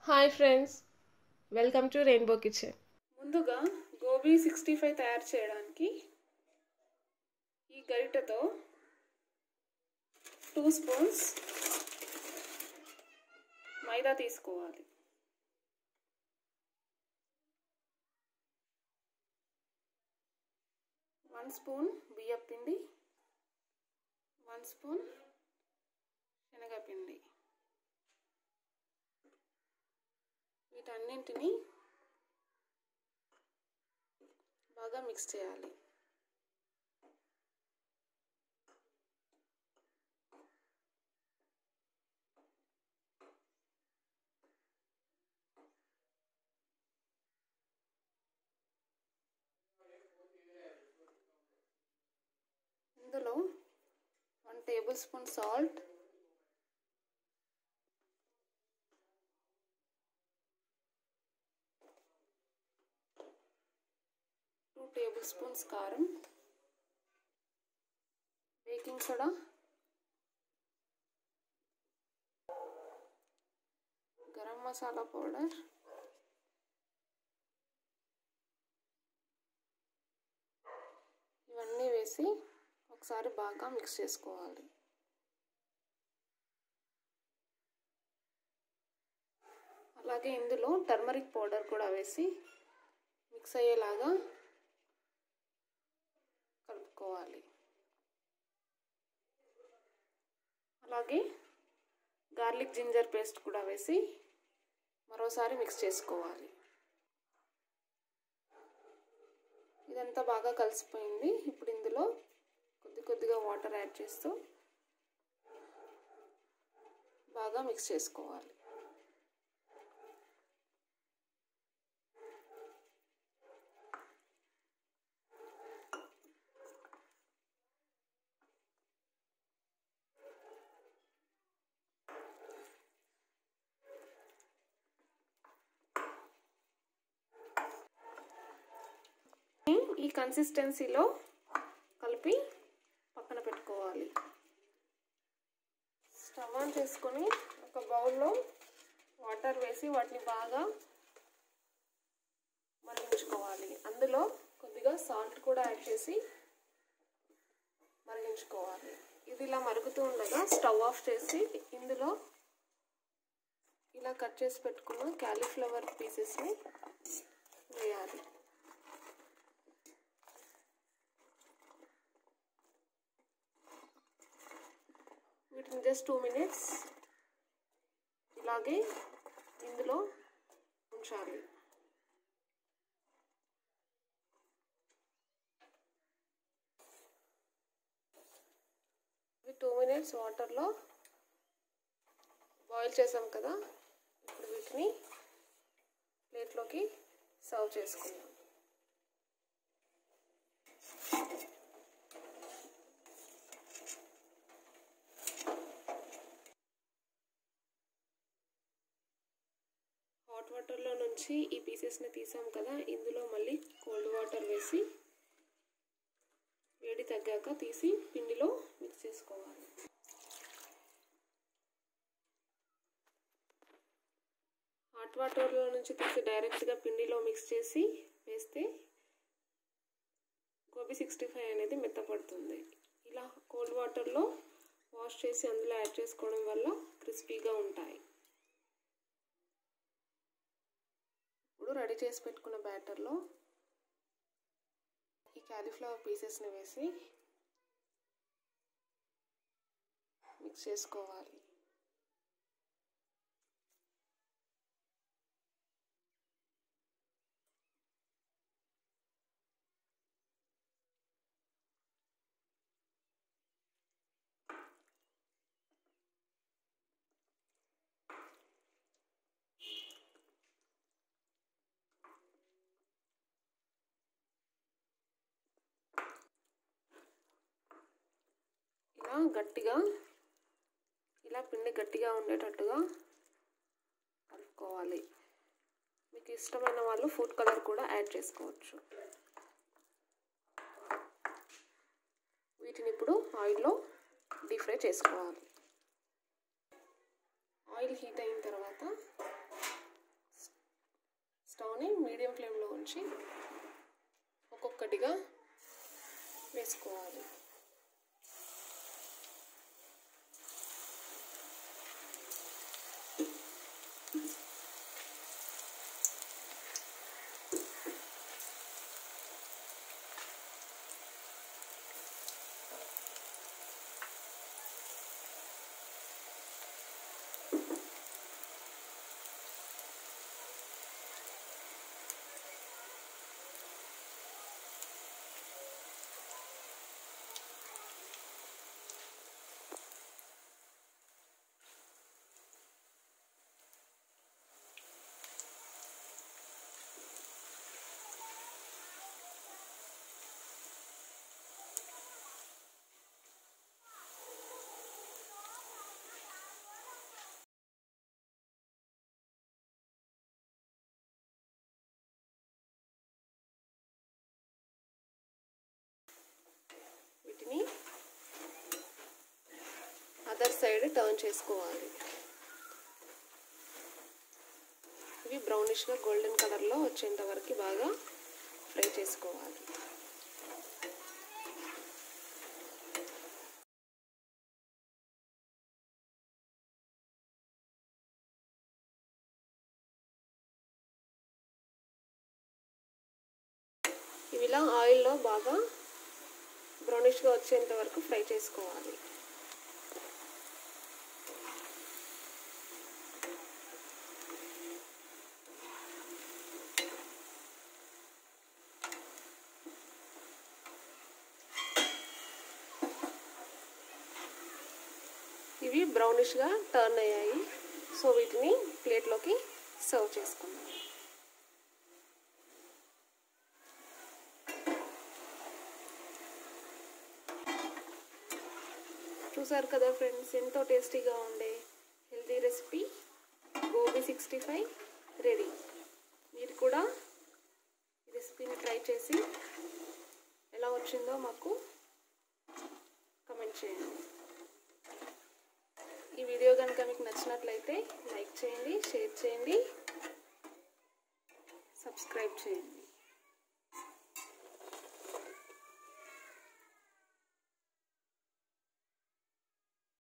hi friends welcome to rainbow kitchen ముందుగా gobi sixty five తయారు చేయడానికి ఈ గరిటెతో టూ స్పూన్స్ మైదా తీసుకోవాలి వన్ స్పూన్ బియ్యం పిండి వన్ స్పూన్ శనగపిండి వీటన్నింటినీ బాగా మిక్స్ చేయాలి ఇందులో one tablespoon salt two tablespoons కారం baking soda garam masala powder ఇవన్నీ వేసి ఒకసారి బాగా మిక్స్ చేసుకోవాలి అలాగే ఇందులో టర్మరిక్ పౌడర్ కూడా వేసి మిక్స్ అయ్యేలాగా కలుపుకోవాలి అలాగే గార్లిక్ జింజర్ పేస్ట్ కూడా వేసి మరోసారి మిక్స్ చేసుకోవాలి ఇదంతా బాగా కలిసిపోయింది ఇప్పుడు ఇందులో కొద్ది కొద్దిగా వాటర్ యాడ్ చేస్తూ బాగా మిక్స్ చేసుకోవాలి ఈ కన్సిస్టెన్సీలో కలిపి పక్కన పెట్టుకోవాలి స్టవ్ ఆన్ చేసుకొని ఒక బౌల్లో వాటర్ వేసి వాటిని బాగా మరిగించుకోవాలి అందులో కొద్దిగా సాల్ట్ కూడా యాడ్ చేసి మరిగించుకోవాలి ఇది ఇలా మరుగుతూ ఉండగా స్టవ్ ఆఫ్ చేసి ఇందులో ఇలా కట్ చేసి పెట్టుకున్న క్యాలీఫ్లవర్ పీసెస్ని వేయాలి వీటిని జస్ట్ టూ మినిట్స్ ఇలాగే ఇందులో ఉంచాలి ఇవి టూ మినిట్స్ వాటర్లో బాయిల్ చేసాం కదా ఇప్పుడు వీటిని ప్లేట్లోకి సర్వ్ చేసుకుందాం హాట్ వాటర్లో నుంచి ఈ పీసెస్ని తీసాం కదా ఇందులో మళ్ళీ కోల్డ్ వాటర్ వేసి వేడి తగ్గాక తీసి పిండిలో మిక్స్ చేసుకోవాలి హాట్ వాటర్లో నుంచి తీసి డైరెక్ట్గా పిండిలో మిక్స్ చేసి వేస్తే గోబీ సిక్స్టీ ఫైవ్ అనేది మెత్తపడుతుంది ఇలా కోల్డ్ వాటర్లో వాష్ చేసి అందులో యాడ్ చేసుకోవడం వల్ల క్రిస్పీగా ఉంటాయి ఇప్పుడు రెడీ చేసి పెట్టుకున్న బ్యాటర్లో ఈ క్యాలీఫ్లవర్ పీసెస్ని వేసి మిక్స్ చేసుకోవాలి ఇలా గట్టిగా ఇలా పిండి గట్టిగా ఉండేటట్టుగా కలుపుకోవాలి మీకు ఇష్టమైన వాళ్ళు ఫుడ్ కలర్ కూడా యాడ్ చేసుకోవచ్చు వీటిని ఇప్పుడు ఆయిల్లో డీప్ ఫ్రై చేసుకోవాలి ఆయిల్ హీట్ అయిన తర్వాత పెట్టుకొని మీడియం ఫ్లేమ్లో ఉంచి ఒక్కొక్కటిగా వేసుకోవాలి వీటిని అదర్ సైడ్ టర్న్ చేసుకోవాలి ఇవి బ్రౌనిష్గా గోల్డెన్ కలర్లో వచ్చేంత వరకు బాగా ఫ్రై చేసుకోవాలి ఇవి ఇలా ఆయిల్లో బాగా బ్రౌనిష్గా వచ్చేంత వరకు ఫ్రై చేసుకోవాలి ఇవి బ్రౌనిష్గా టర్న్ అయ్యాయి సో వీటిని ప్లేట్లోకి సర్వ్ చేసుకుందాం చూసారు కదా ఫ్రెండ్స్ ఎంతో టేస్టీగా ఉండే healthy recipe gobi sixty five ready మీరు కూడా ఈ రెసిపీని ట్రై చేసి ఎలా వచ్చిందో మాకు కమెంట్ చేయండి ఈ వీడియో కనుక మీకు నచ్చినట్లయితే లైక్ చేయండి షేర్ చేయండి సబ్స్క్రైబ్ చేయండి